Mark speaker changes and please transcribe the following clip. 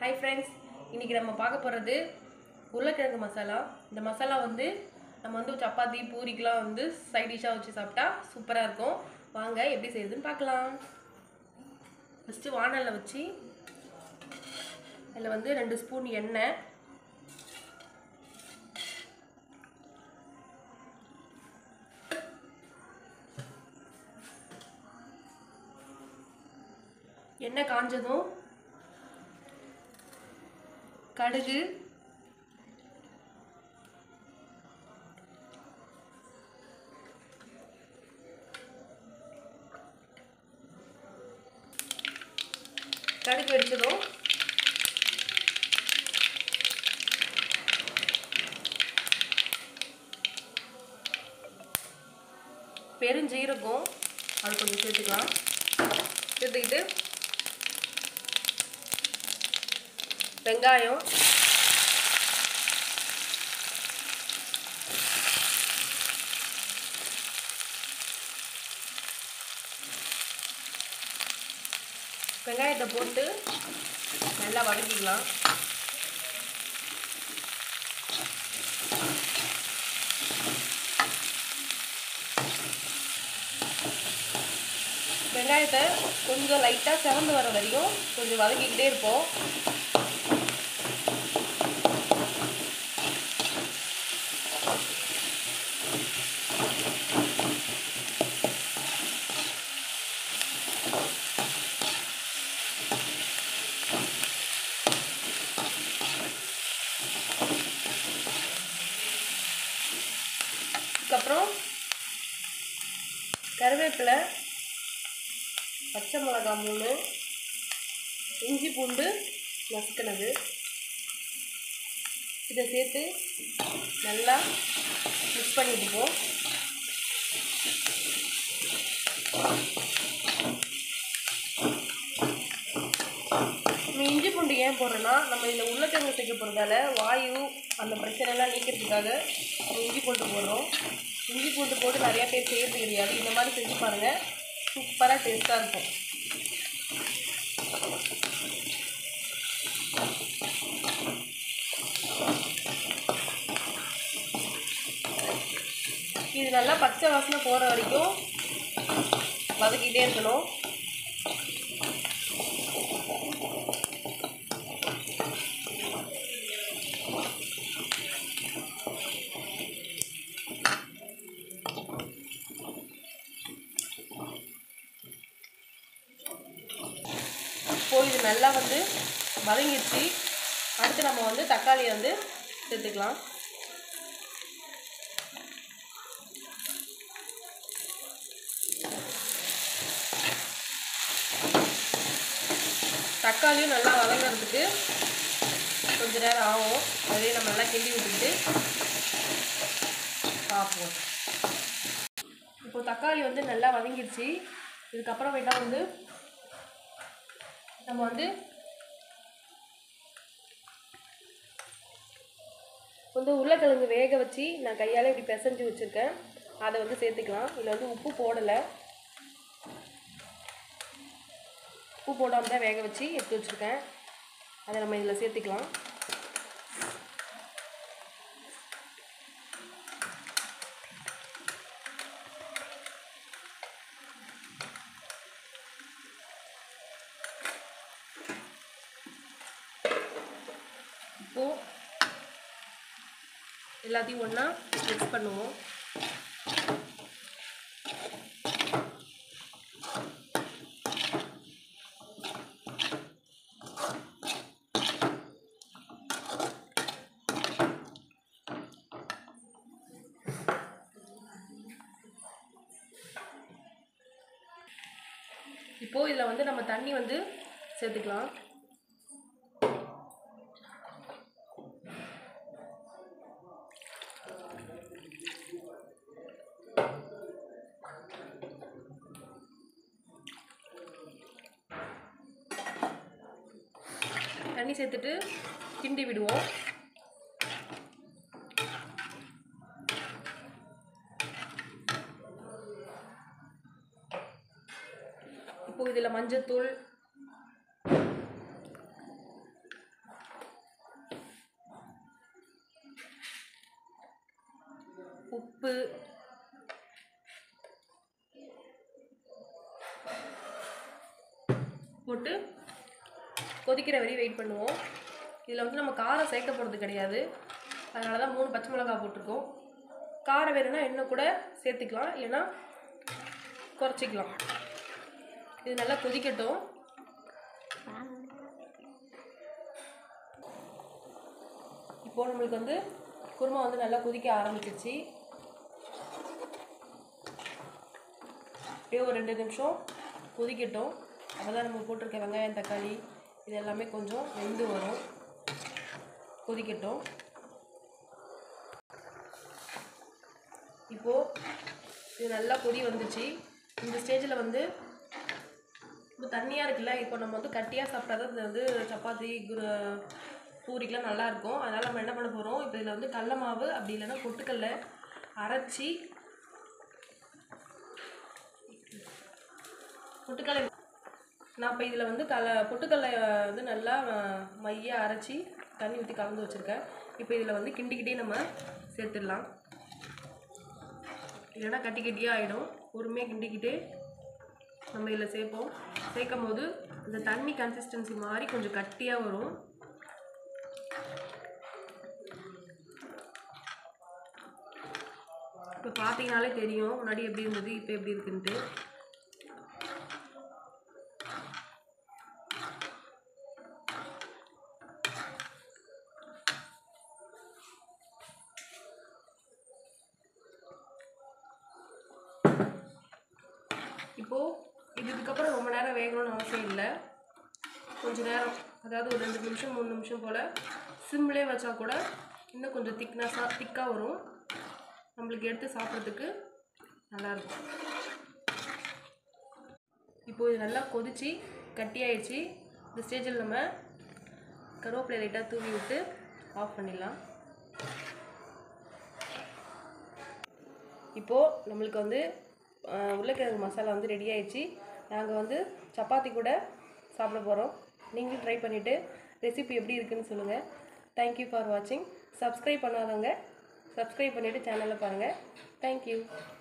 Speaker 1: hi friends இன்றைக்கி நம்ம பார்க்க போகிறது உருளைக்கிழங்கு மசாலா இந்த மசாலா வந்து நம்ம வந்து சப்பாத்தி பூரிக்கெலாம் வந்து சைட் டிஷ்ஷாக வச்சு சாப்பிட்டா சூப்பராக இருக்கும் வாங்க எப்படி செய்யுதுன்னு பார்க்கலாம் ஃபஸ்ட்டு வானலில் வச்சு அதில் வந்து ரெண்டு ஸ்பூன் எண்ணெய் எண்ணெய் காஞ்சதும் கடுகு கடுகு வெடிச்சதும் பெருஞ்சீரகம் அது கொஞ்சம் சேர்த்துக்கலாம் சேர்த்துக்கிட்டு வெங்காயம் வெங்காயத்தை போட்டு நல்லா வதக்கிக்கலாம் வெங்காயத்தை கொஞ்சம் லைட்டாக சிவந்து வர வரையும் கொஞ்சம் வதக்கிக்கிட்டே இருப்போம் அதுக்கப்புறம் கருவேப்பிலை பச்சை மிளகா மூணு இஞ்சி பூண்டு நசுக்கினது இதை சேர்த்து நல்லா மிக்ஸ் பண்ணிட்டுப்போம் நம்ம இஞ்சி பூண்டு ஏன் போடுறோன்னா நம்ம இதில் உருளைக்கிழங்கு சேர்க்க போகிறதால வாயு அந்த பிரச்சனைலாம் நீக்கிறதுக்காக நம்ம இஞ்சி பூண்டு போடுறோம் இஞ்சி பூண்டு போட்டு நிறையா பேர் செய்யறது கிடையாது இந்த மாதிரி செஞ்சு பாருங்கள் சூப்பராக டேஸ்ட்டாக இருக்கும் இது நல்லா பச்சை வாசனை போகிற வரைக்கும் வதக்கிட்டே இருக்கணும் இப்போ இது நல்லா வந்து வதங்கிடுச்சு அடுத்து நம்ம வந்து தக்காளியை வந்து சேர்த்துக்கலாம் தக்காளியும் நல்லா வதங்கிறதுக்கு கொஞ்ச நேரம் ஆகும் அதையும் நம்ம நல்லா கிண்டி விட்டுட்டு பார்ப்போம் இப்போ தக்காளி வந்து நல்லா வதங்கிடுச்சு இதுக்கப்புறமேட்டா வந்து நம்ம வந்து வந்து உருளைக்கிழங்கு வேக வச்சு நான் கையால் இப்படி பிசைஞ்சு வச்சுருக்கேன் அதை வந்து சேர்த்துக்கலாம் இதில் வந்து உப்பு போடலை உப்பு போடாமல் தான் வேக வச்சு எடுத்து வச்சுருக்கேன் அதை நம்ம இதில் சேர்த்துக்கலாம் இப்போ எல்லாத்தையும் ஒன்றா மிக்ஸ் பண்ணுவோம் இப்போ இதில் வந்து நம்ம தண்ணி வந்து சேர்த்துக்கலாம் தண்ணி சேர்த்துட்டு கிண்டி விடுவோம் இப்போ இதில் மஞ்சத்தூள் உப்பு போட்டு கொதிக்கிற வரையும் வெயிட் பண்ணுவோம் இதில் வந்து நம்ம காரம் சேர்க்க போகிறது கிடையாது அதனால தான் மூணு பச்சை மிளகாய் போட்டிருக்கோம் காரம் வேணும்னா இன்னும் கூட சேர்த்துக்கலாம் இல்லைன்னா குறைச்சிக்கலாம் இது நல்லா கொதிக்கட்டும் இப்போ நம்மளுக்கு வந்து குருமா வந்து நல்லா கொதிக்க ஆரம்பிச்சிருச்சு அப்படியே ஒரு ரெண்டு நிமிஷம் கொதிக்கட்டும் அப்போ தான் நம்ம போட்டிருக்க வெங்காயம் தக்காளி இது எல்லாமே கொஞ்சம் வெந்து வரும் கொதிக்கட்டும் இப்போது இது நல்லா கொதி வந்துச்சு இந்த ஸ்டேஜில் வந்து இப்போ தண்ணியாக இருக்குல்ல இப்போ நம்ம வந்து கட்டியாக சாப்பிட்டா தான் இது வந்து சப்பாத்தி குரு பூரிக்கெலாம் நல்லாயிருக்கும் அதனால் நம்ம என்ன பண்ண போகிறோம் இப்போ இதில் வந்து கடல மாவு அப்படி இல்லைன்னா பொட்டுக்கல்ல அரைச்சி பொட்டுக்கல்லை நான் இப்போ இதில் வந்து கல பொட்டுக்கல்லை வந்து நல்லா அஹ், மையா அரைச்சி தண்ணி ஊற்றி கலந்து வச்சுருக்கேன் இப்போ இதில் வந்து கிண்டிக்கிட்டே நம்ம சேர்த்துடலாம் இல்லைன்னா கட்டி கட்டியாக ஆகிடும் பொறுமையாக கிண்டிக்கிட்டே நம்ம இதில் சேர்ப்போம் சேர்க்கும் போது இந்த தண்ணி கன்சிஸ்டன்சி மாதிரி கொஞ்சம் கட்டியாக வரும் இப்போ பார்த்தீங்கனாலே தெரியும் முன்னாடி எப்படி இருந்தது இப்போ எப்படி இருக்குன்ட்டு இப்போது இது இதுக்கப்புறம் ரொம்ப நேரம் வேகணும்னு அவசியம் இல்லை கொஞ்ச நேரம் அதாவது ஒரு ரெண்டு நிமிஷம் மூணு நிமிஷம் போல் சிம்லே வச்சா கூட இன்னும் கொஞ்சம் திக்னஸாக திக்காக வரும் நம்மளுக்கு எடுத்து சாப்பிட்றதுக்கு நல்லாயிருக்கும் இப்போ இது நல்லா கொதிச்சு கட்டியாயிடுச்சு இந்த ஸ்டேஜில் நம்ம கருவேப்பிலை லைட்டாக தூவி விட்டு ஆஃப் பண்ணிடலாம் இப்போது நம்மளுக்கு வந்து அஹ், உருளைக்கிழங்கு மசாலா வந்து ரெடி ஆயிடுச்சு நாங்கள் வந்து சப்பாத்தி கூட சாப்பிட போகிறோம் நீங்களும் ட்ரை பண்ணிவிட்டு ரெசிபி எப்படி இருக்குன்னு சொல்லுங்கள் தேங்க்யூ ஃபார் வாட்சிங் சப்ஸ்கிரைப் பண்ணாதவங்க சப்ஸ்கிரைப் பண்ணிவிட்டு சேனலை பாருங்கள் தேங்க்யூ